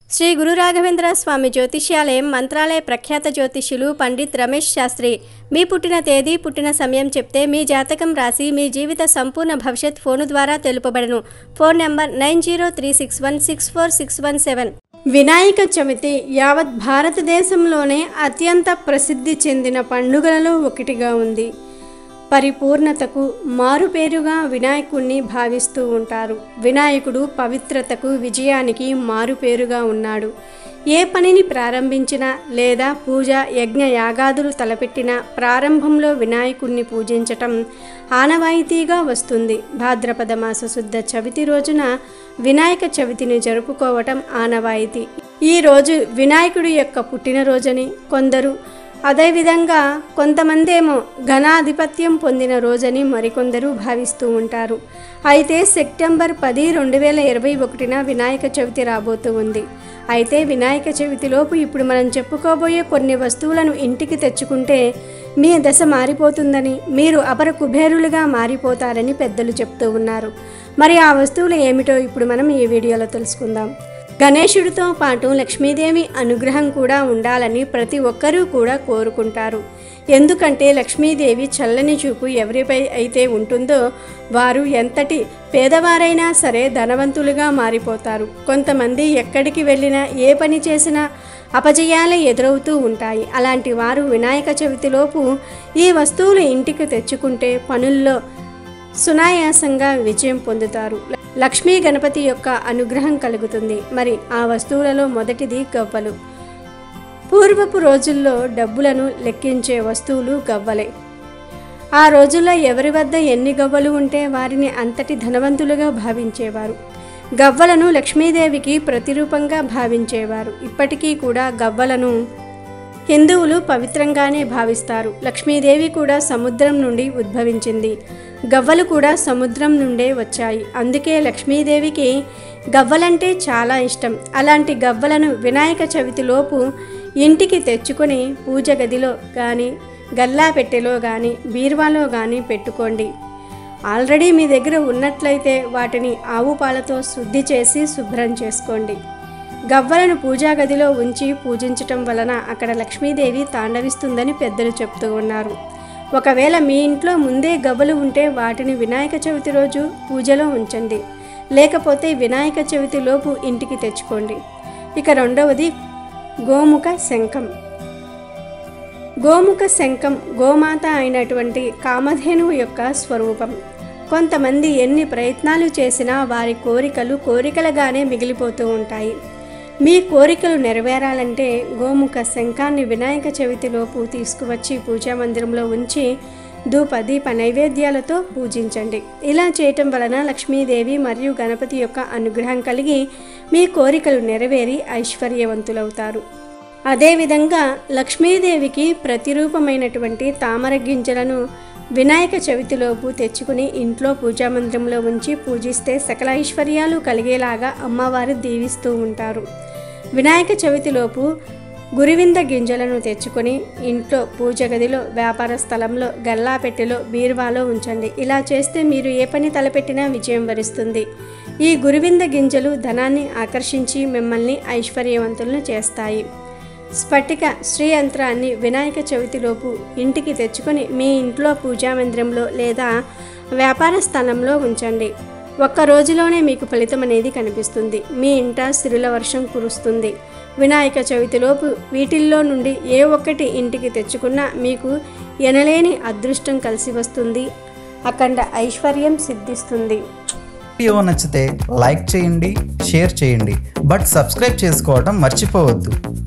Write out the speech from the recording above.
శ్రీ గురు రాఘవేంద్ర స్వామి జ్యోతిష్యాలయం మంత్రాలయ ప్రఖ్యాత జ్యోతిష్యులు పండిత్ రమేష్ శాస్త్రి మీ పుట్టిన తేదీ పుట్టిన సమయం చెప్తే మీ జాతకం రాసి మీ జీవిత సంపూర్ణ భవిష్యత్ ఫోను ద్వారా తెలుపబడను phone number nine zero three six one six four six one seven Vinayaka Chavithi యావత్ భారతదేశంలోనే అత్యంత ప్రసిద్ధి చెందిన పండుగలలో ఒకటిగా ఉంది పరిపూర్ణతకు మారుపేరుగా వినాయకుణ్ణి భావిస్తూ ఉంటారు వినాయకుడు పవిత్రతకు విజయానికి మారుపేరుగా ఉన్నాడు ఏ పనిని ప్రారంభించినా లేదా పూజ యజ్ఞ యాగాదులు తలపెట్టినా ప్రారంభంలో వినాయకుణ్ణి పూజించటం ఆనవాయితీగా వస్తుంది భాద్రపద మాస శుద్ధ చవితి రోజున వినాయక చవితిని జరుపుకోవటం ఆనవాయితీ ఈ రోజు వినాయకుడి యొక్క పుట్టినరోజని కొందరు అదేవిధంగా కొంతమంది ఏమో ఘనాధిపత్యం పొందిన రోజని మరికొందరు భావిస్తూ ఉంటారు అయితే సెప్టెంబర్ పది రెండు వేల ఇరవై ఒకటిన వినాయక చవితి రాబోతూ ఉంది అయితే వినాయక చవితిలోపు ఇప్పుడు మనం చెప్పుకోబోయే కొన్ని వస్తువులను ఇంటికి తెచ్చుకుంటే మీ దశ మారిపోతుందని మీరు అపర కుబేరులుగా మారిపోతారని పెద్దలు చెప్తూ ఉన్నారు మరి ఆ వస్తువులు ఏమిటో ఇప్పుడు మనం ఈ వీడియోలో తెలుసుకుందాం గణేశుడితో పాటు లక్ష్మీదేవి అనుగ్రహం కూడా ఉండాలని ప్రతి ఒక్కరూ కూడా కోరుకుంటారు ఎందుకంటే లక్ష్మీదేవి చల్లని చూపు ఎవరిపై అయితే ఉంటుందో వారు ఎంతటి పేదవారైనా సరే ధనవంతులుగా మారిపోతారు కొంతమంది ఎక్కడికి వెళ్ళినా ఏ పని చేసినా అపజయాలు ఎదురవుతూ ఉంటాయి అలాంటి వారు వినాయక చవితిలోపు ఈ వస్తువులు ఇంటికి తెచ్చుకుంటే పనుల్లో సునాయాసంగా విజయం పొందుతారు లక్ష్మీ గణపతి యొక్క అనుగ్రహం కలుగుతుంది మరి ఆ వస్తువులలో మొదటిది గవ్వలు పూర్వపు రోజుల్లో డబ్బులను లెక్కించే వస్తువులు గవ్వలే ఆ రోజుల్లో ఎవరి వద్ద ఎన్ని గవ్వలు ఉంటే వారిని అంతటి ధనవంతులుగా భావించేవారు గవ్వలను లక్ష్మీదేవికి ప్రతిరూపంగా భావించేవారు ఇప్పటికీ కూడా గవ్వలను హిందువులు పవిత్రంగానే భావిస్తారు లక్ష్మీదేవి కూడా సముద్రం నుండి ఉద్భవించింది గవ్వలు కూడా సముద్రం నుండే వచ్చాయి అందుకే లక్ష్మీదేవికి గవ్వలంటే చాలా ఇష్టం అలాంటి గవ్వలను వినాయక చవితిలోపు ఇంటికి తెచ్చుకొని పూజ గదిలో కానీ గల్లా పెట్టెలో కానీ బీర్వాలో కానీ పెట్టుకోండి ఆల్రెడీ మీ దగ్గర ఉన్నట్లయితే వాటిని ఆవు పాలతో శుద్ధి చేసి శుభ్రం చేసుకోండి గవ్వలను పూజా గదిలో ఉంచి పూజించటం వలన అక్కడ లక్ష్మీదేవి తాండవిస్తుందని పెద్దలు చెప్తూ ఉన్నారు ఒకవేళ మీ ఇంట్లో ముందే గవ్వలు ఉంటే వాటిని వినాయక చవితి రోజు పూజలో ఉంచండి లేకపోతే వినాయక చవితి లోపు ఇంటికి తెచ్చుకోండి ఇక రెండవది గోముఖ శంఖం గోముఖ శంఖం గోమాత అయినటువంటి కామధేనువు యొక్క స్వరూపం కొంతమంది ఎన్ని ప్రయత్నాలు చేసినా వారి కోరికలు కోరికలుగానే మిగిలిపోతూ ఉంటాయి మీ కోరికలు నెరవేరాలంటే గోముఖ శంఖాన్ని వినాయక చవితిలోపు తీసుకువచ్చి పూజా మందిరంలో ఉంచి ధూప దీప నైవేద్యాలతో పూజించండి ఇలా చేయటం వలన లక్ష్మీదేవి మరియు గణపతి యొక్క అనుగ్రహం కలిగి మీ కోరికలు నెరవేరి ఐశ్వర్యవంతులవుతారు అదేవిధంగా లక్ష్మీదేవికి ప్రతిరూపమైనటువంటి తామర గింజలను వినాయక చవితిలోపు తెచ్చుకుని ఇంట్లో పూజామందిరంలో ఉంచి పూజిస్తే సకల ఐశ్వర్యాలు కలిగేలాగా అమ్మవారు దీవిస్తూ ఉంటారు వినాయక చవితిలోపు గురివింద గింజలను తెచ్చుకొని ఇంట్లో పూజ గదిలో వ్యాపార స్థలంలో గల్లాపెట్టెలో బీరువాలో ఉంచండి ఇలా చేస్తే మీరు ఏ పని తలపెట్టినా విజయం వరిస్తుంది ఈ గురివింద గింజలు ధనాన్ని ఆకర్షించి మిమ్మల్ని ఐశ్వర్యవంతులను చేస్తాయి స్ఫటిక శ్రీ యంత్రాన్ని వినాయక చవితిలోపు ఇంటికి తెచ్చుకొని మీ ఇంట్లో పూజా మందిరంలో లేదా వ్యాపార స్థలంలో ఉంచండి ఒక్క రోజులోనే మీకు ఫలితం అనేది కనిపిస్తుంది మీ ఇంట సిరుల వర్షం కురుస్తుంది వినాయక చవితిలోపు వీటిల్లో నుండి ఏ ఒక్కటి ఇంటికి తెచ్చుకున్నా మీకు ఎనలేని అదృష్టం కలిసి వస్తుంది అఖండ ఐశ్వర్యం సిద్ధిస్తుంది వీడియో నచ్చితే లైక్ చేయండి షేర్ చేయండి బట్ సబ్స్క్రైబ్ చేసుకోవడం మర్చిపోవద్దు